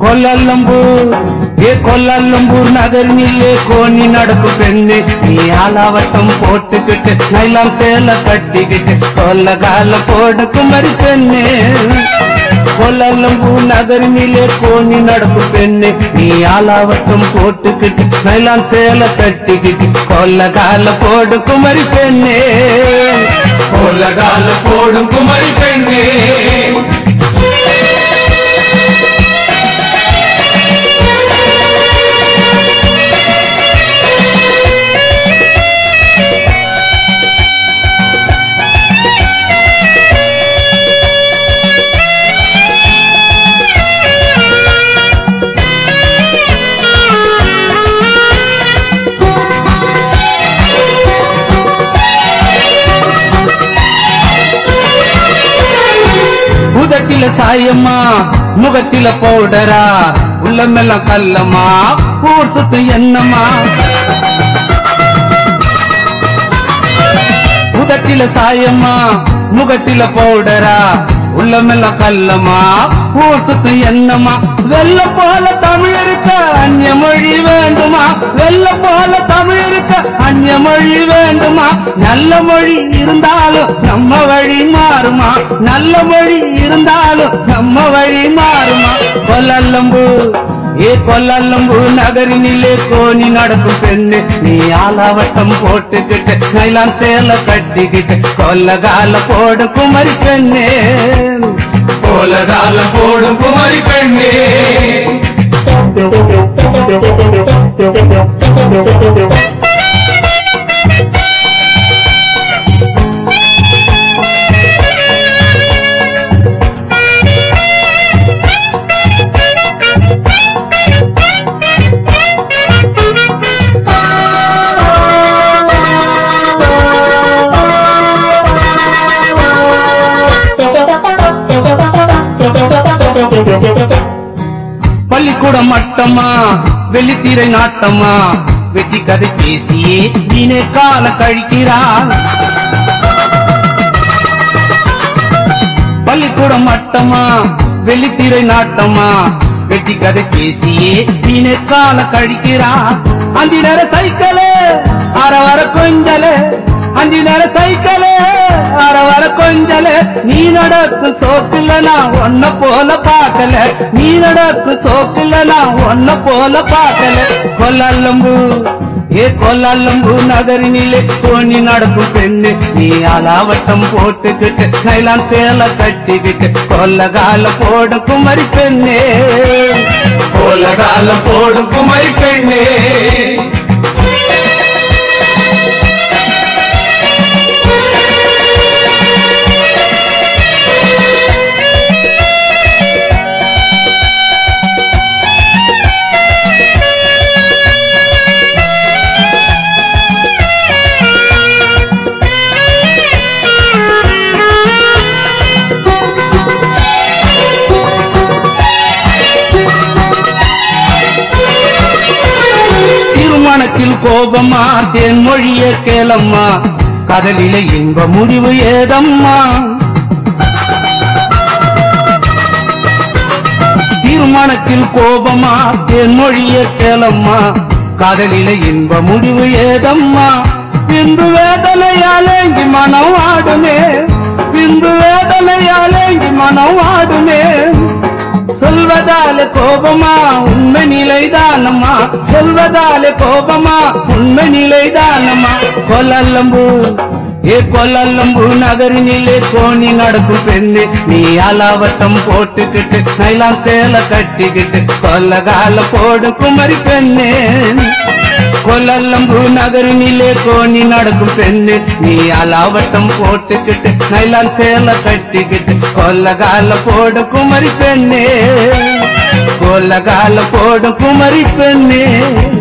கொல்லம்பூர் ஏ கொல்லம்பூர் நகரினிலே கோணி நடக்கும் பெண்ணு நீ ஆலாவட்டம் போட்டுக்கிட்டு நைலாம் சேல கட்டிக்கிட்டு கொல்ல கால போடு குமரி பெண்ணு கொல்லம்பூர் நகரினிலே கோணி நடக்கும் பெண்ணு நீ ஆலாவட்டம் போட்டுக்கிட்டு நைலாம் சேல கட்டிக்கிட்டு கொல்ல கால போடு குமரி பெண்ணே கொல்ல கால போடும் குமரி பெண்ணே உதட்டில சாயம்மா முகத்தில பவுடரா உள்ளமெல்லாம் கல்லம்மா ஊர் சுத்து என்னம்மா உதட்டில சாயம்மா முகத்தில பவுடரா உள்ளமெல்லாம் கல்லம்மா ஊர் சுத்து என்னம்மா வெள்ள போல தமிழ் இருக்க அந்நிய மொழி வேண்டுமா வெள்ள போல தமிழ் இருக்க அந்நிய மொழி வேண்டுமா நல்ல மொழி இருந்தாலும் நம்ம வழி மாறுமா நல்ல மொழி இருந்தாலும் நம்ம வழி மாறுமா கொல்லம்பு ஏ கொல்லம்பு நகரினிலே கோணி நடக்கும் பெண்ணு நீ ஆலாவட்டம் போட்டுக்கிட்டு நைலான் சேல கட்டிக்கிட்டு கொல்லகால போடு குமரி பெண்ணே கொல்லகால போடும் குமரி பெண்ணே பள்ளிக்கூடம் மட்டமா வெள்ளித்திரை நாட்டமா வெட்டி கதை பேசியே நீனே கால கழிக்கிறான் பள்ளிக்கூடம் மட்டமா வெள்ளித்திரை நாட்டமா வெட்டி கதை பேசியே நீனே கால கழிக்கிறான் அந்தி நேர சைக்கிளே அர வர கொஞ்சலே அந்தி நேர சைக்கிளே அர வர கொஞ்சலே நீ நடக்கும் சோக்குல நான் ஒன்ன போல பார்க்கல நீ நடக்கும் சோக்குல நான் ஒன்ன போல பார்க்கல கொல்லம்பு ஏ கொல்லம்பு நகரினிலே தோணி நடக்கும் பெண்ணு நீ அலாவட்டம் போட்டுக்கிட்டு நைலான் சேல கட்டிக்கிட்டு கொல்லகால போடு குமரி பெண்ணே கொல்லகால போடு குமரி பெண்ணே திருமணத்தில் கோபமா தேன்மொழிய கேளம்மா கடலில இன்ப முடிவு ஏதம்மா திருமணத்தில் கோபமா தேன்மொழிய கேளம்மா காதலில இன்ப முடிவு ஏதம்மா பின்பு வேதனையாலேங்கி மனம் வாடுமே பின்பு வேதனையாலேங்கி மனம் வாடுமே சொல்வதாலே கோபமா உண்மை நிலைதானம்மா சொல்வதாலே கோபமா உண்மை நிலைதானம்மா கொல்லம்பு ஏ கொல்லம்பு நகரினிலே கோணி நடக்கும் பெண்ணு நீ அலாவட்டம் போட்டுக்கிட்டு நைலான் சேல கட்டிக்கிட்டு கொல்லகால போடு குமரி பெண்ணே கொல்லம்பு நகரினிலே கோணி நடக்கும் பெண்ணு நீ அலாவட்டம் போட்டுக்கிட்டு நைலான் சேல கட்டிக்கிட்டு கொல்லகால போடு குமரி பெண்ணே கொல்லகால போடு குமரி பெண்ணே